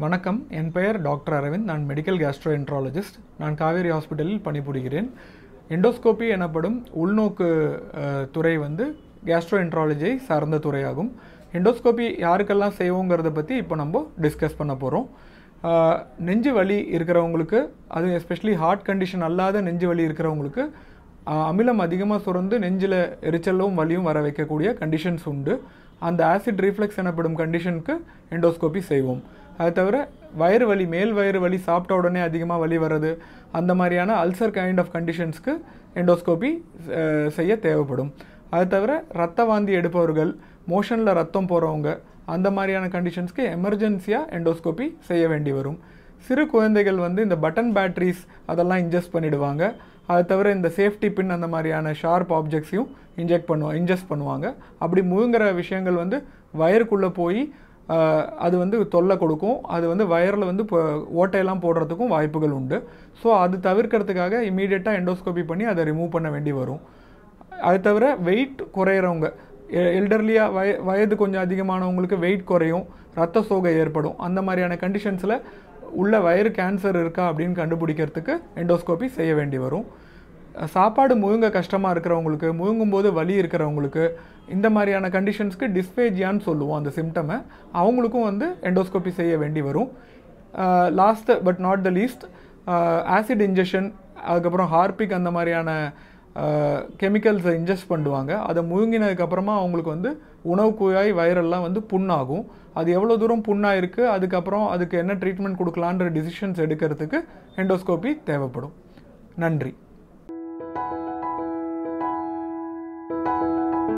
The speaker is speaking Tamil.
வணக்கம் என் பெயர் டாக்டர் அரவிந்த் நான் மெடிக்கல் கேஸ்ட்ரோஎன்ட்ராலஜிஸ்ட் நான் காவேரி ஹாஸ்பிட்டலில் பணிபுரிகிறேன் எண்டோஸ்கோபி எனப்படும் உள்நோக்கு அஹ், துறை வந்து கேஸ்ட்ரோஎன்ட்ராலஜியை சார்ந்த துறையாகும் எண்டோஸ்கோபி யாருக்கெல்லாம் செய்வோங்கிறத பற்றி இப்போ நம்ம டிஸ்கஸ் பண்ண போகிறோம் நெஞ்சு வலி இருக்கிறவங்களுக்கு அது எஸ்பெஷலி ஹார்ட் கண்டிஷன் அல்லாத நெஞ்சு வலி இருக்கிறவங்களுக்கு ஆஹ், அமிலம் அதிகமாக சுரந்து நெஞ்சில் எரிச்சலும் வலியும் வர வைக்கக்கூடிய கண்டிஷன்ஸ் உண்டு அந்த ஆசிட் ரீஃப்ளெக்ஸ் எனப்படும் கண்டிஷனுக்கு எண்டோஸ்கோபி செய்வோம் அது தவிர வயிறு வலி மேல் வயிறு வலி சாப்பிட்ட உடனே அதிகமாக வலி வர்றது அந்த மாதிரியான அல்சர் கைண்ட் ஆஃப் கண்டிஷன்ஸ்க்கு எண்டோஸ்கோபி அஹ், செய்ய தேவைப்படும் அது தவிர ரத்த வாந்தி எடுப்பவர்கள் மோஷனில் ரத்தம் போகிறவங்க அந்த மாதிரியான கண்டிஷன்ஸ்க்கு எமர்ஜென்சியாக எண்டோஸ்கோபி செய்ய வேண்டி வரும் சிறு குழந்தைகள் வந்து இந்த பட்டன் பேட்டரிஸ் அதெல்லாம் இன்ஜெஸ்ட் பண்ணிடுவாங்க அது தவிர இந்த சேஃப்டி பின் அந்த மாதிரியான ஷார்ப் ஆப்ஜெக்ட்ஸையும் இன்ஜெக்ட் பண்ணுவாங்க இன்ஜெஸ்ட் பண்ணுவாங்க அப்படி முழுங்குற விஷயங்கள் வந்து வயருக்குள்ளே போய் ஆஹ், அது வந்து தொல்லை கொடுக்கும் அது வந்து வயரில் வந்து இப்போ ஓட்டையெல்லாம் போடுறதுக்கும் வாய்ப்புகள் உண்டு ஸோ அது தவிர்க்கிறதுக்காக இமீடியட்டாக எண்டோஸ்கோபி பண்ணி அதை ரிமூவ் பண்ண வேண்டி வரும் அது தவிர வெயிட் குறையிறவங்க எல்டர்லியாக வய வயது கொஞ்சம் அதிகமானவங்களுக்கு வெயிட் குறையும் ரத்த சோகை ஏற்படும் அந்த மாதிரியான கண்டிஷன்ஸில் உள்ள வயிறு கேன்சர் இருக்கா அப்படின்னு கண்டுபிடிக்கிறதுக்கு எண்டோஸ்கோபி செய்ய வேண்டி வரும் சாப்பாடு முழுங்க கஷ்டமாக இருக்கிறவங்களுக்கு முழுங்கும் போது வலி இருக்கிறவங்களுக்கு இந்த மாதிரியான கண்டிஷன்ஸ்க்கு டிஸ்பேஜியான்னு சொல்லுவோம் அந்த சிம்டமை அவங்களுக்கும் வந்து எண்டோஸ்கோபி செய்ய வேண்டி வரும் last but not the least acid injection அதுக்கப்புறம் ஹார்பிக் அந்த மாதிரியான கெமிக்கல்ஸை இன்ஜெஸ்ட் பண்ணுவாங்க அதை முழுங்கினதுக்கப்புறமா அவங்களுக்கு வந்து உணவு குழாய் வயிறெல்லாம் வந்து புண்ணாகும் அது எவ்வளோ தூரம் புண்ணாக இருக்குது அதுக்கப்புறம் அதுக்கு என்ன ட்ரீட்மெண்ட் கொடுக்கலான்ற டிசிஷன்ஸ் எடுக்கிறதுக்கு எண்டோஸ்கோபி தேவைப்படும் நன்றி